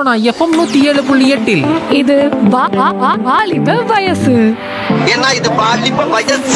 Sona FM நூத்தி ஏழு புள்ளி எட்டில் இது வா- வா- வா- வாலிப வயசு ஏன்னா இது பாலிப்ப வயசு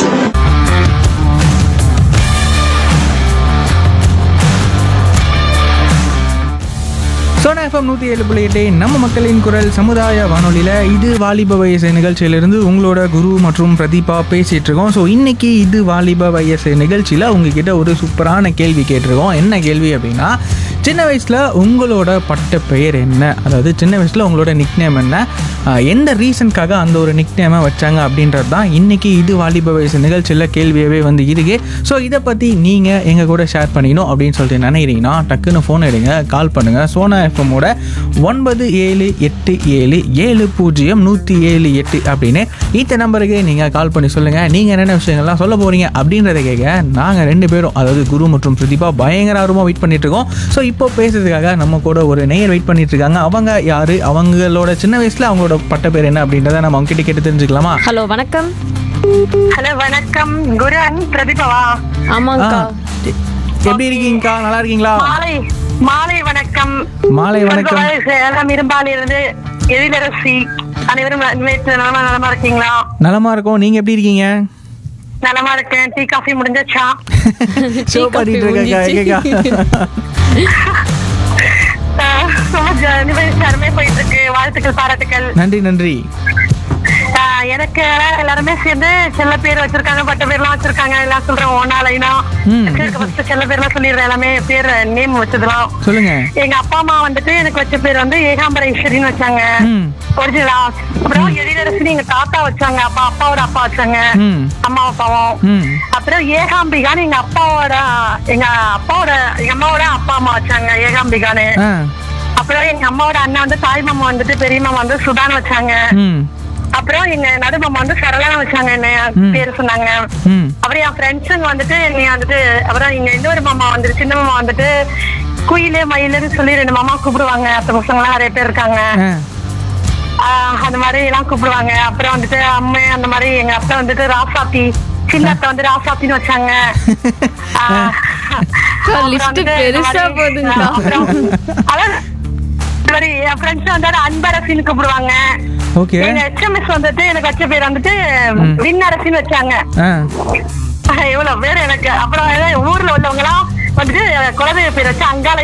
சோனா எஃப்எம் நூற்றி ஏழு புள்ளி எட்டு நம்ம மக்களின் குரல் சமுதாய வானொலியில் இது வாலிப வயசு நிகழ்ச்சியிலிருந்து உங்களோட குரு மற்றும் பிரதீபா பேசிகிட்டு இருக்கோம் ஸோ இன்னைக்கு இது வாலிப வயசு நிகழ்ச்சியில் உங்ககிட்ட ஒரு சூப்பரான கேள்வி கேட்டிருக்கோம் என்ன கேள்வி அப்படின்னா சின்ன வயசில் உங்களோட பட்ட பெயர் என்ன அதாவது சின்ன வயசில் உங்களோட நிக்நேம் என்ன ஆஹ் எந்த ரீசனுக்காக அந்த ஒரு நிக்நேமை வச்சாங்க அப்படின்றது தான் இன்னைக்கு இது வாலிப வயசு நிகழ்ச்சியில் கேள்வியவே வந்து இருக்கு ஸோ இதை பற்றி நீங்கள் எங்கள் கூட ஷேர் பண்ணிக்கணும் அப்படின்னு சொல்லிட்டு நினைக்கிறீங்கன்னா டக்குன்னு ஃபோன் எடுங்க கால் பண்ணுங்கள் சோனா எஃப்எம்மோட ஒன்பது ஏழு எட்டு ஏழு ஏழு பூஜ்ஜியம் நூற்றி ஏழு எட்டு அப்படின்னு இந்த நம்பருக்கு நீங்கள் கால் பண்ணி சொல்லுங்கள் நீங்கள் என்னென்ன விஷயங்கள்லாம் சொல்ல போகிறீங்க அப்படின்றத கேட்க நாங்கள் ரெண்டு பேரும் அதாவது குரு மற்றும் பிரதீபா பயங்கர ஆர்வமாக வெயிட் பண்ணிட்டு இருக்கோம் ஸோ இப்போ பேசுறதுக்காக நம்ம கூட ஒரு நேயர் வெயிட் பண்ணிட்டு இருக்காங்க அவங்க யாரு அவங்களோட சின்ன வயசுல அவங்களோட பட்ட பேர் என்ன அப்படின்றத நம்ம அவங்க கிட்ட கேட்டு தெரிஞ்சுக்கலாமா ஹலோ வணக்கம் ஹலோ வணக்கம் குருன் பிரதீபாவா ஆமாங்கக்கா ஆ, எ- எப்படி இருக்கீங்கக்கா நல்லா இருக்கீங்களா மாலை மாலை வணக்கம் மாலை வணக்கம். உங்கள் சேலம் இரும்பால் இருந்து எழிலரசி அனைவரும் நேற்று நலமா நலமா இருக்கீங்களா நலமா இருக்கோம் நீங்க எப்படி இருக்கீங்க நலமா இருக்கேன் டீ காஃபி முடிஞ்சாச்சா ஷோ பண்ணிட்டு இருக்கேக்கா எங்கக்கா ஆஹ், ரொம்ப ஜ- நிகழ்ச்சி அருமையா போயிட்டு இருக்கு வாழ்த்துக்கள் பாராட்டுக்கள் நன்றி நன்றி ஆஹ், எனக்கு எல்லாருமே சேர்ந்து செல்ல பேர் வச்சிருக்காங்க பட்ட பேர்லாம் வச்சிருக்காங்க எல்லாம் சொல்றேன் ஒன்னா லைனா ம். ஃபர்ஸ்ட் செல்ல பேர்லாம் சொல்லிடுறேன் எல்லாமே பேர் நேம் வச்சதெல்லாம் சொல்லுங்க எங்க அப்பா அம்மா வந்துட்டு எனக்கு வச்ச பேர் வந்து ஏகாம்பரேஸ்வரின்னு வச்சாங்க ம் ஒரிஜினலா அப்புறம் எழிலரசி எங்க தாத்தா வச்சாங்க அப்பா அப்பாவோட அப்பா வச்சாங்க ம் அம்மா அப்பாவும் ம் அப்புறம் ஏகாம்பிகான்னு எங்க அப்பாவோட எங்க அப்பாவோட எங்க அம்மாவோட அப்பா அம்மா வச்சாங்க ஏகாம்பிகான்னு ஆ அப்புறம் எங்க அம்மாவோட அண்ணன் வந்து தாய் மாமா வந்துட்டு பெரிய மாமா வந்து சுதான் வச்சாங்க ம் அப்புறம் எங்க நடு மாமா வந்து சரளா வச்சாங்க என்ன ம். பேர் சொன்னாங்க ம் அப்புறம் என் ஃப்ரெண்ட்ஸுங்க வந்துட்டு என்னைய வந்துட்டு அப்புறம் எங்க இன்னொரு மாமா வந்துட்டு சின்ன மாமா வந்துட்டு குயிலே மயிலுன்னு சொல்லி ரெண்டு மாமா கூப்பிடுவாங்க அத்த பசங்களாம் நிறைய பேர் இருக்காங்க ஆ ஆஹ் அந்த மாதிரி எல்லாம் கூப்பிடுவாங்க அப்புறம் வந்துட்டு அம்மை அந்த மாதிரி எங்க அப்பா வந்துட்டு ராசாத்தி சின்ன அத்தை வந்து ராசாத்தின்னு வச்சாங்க ஆஹ் அப்புறம் list வந்துட்டு இந்த பெருசா மாதிரி, போகுதுங்கக்கா. அப்புறம் அதான் இந்த மாதிரி என் ஃப்ரெண்ட்ஸ் வந்து அன்பரசின்னு கூப்பிடுவாங்க ஓகே எங்க எச்எம்எஸ் வந்துட்டு எனக்கு வச்ச பேர் வந்துட்டு விண்ணரசின்னு வச்சாங்க ஆ எவ்வளவு பேர் எனக்கு அப்புறம் ஏதோ ஊர்ல உள்ளவங்க எல்லாம் வந்துட்டு குலதெய்வ பேர் வச்சு அங்காள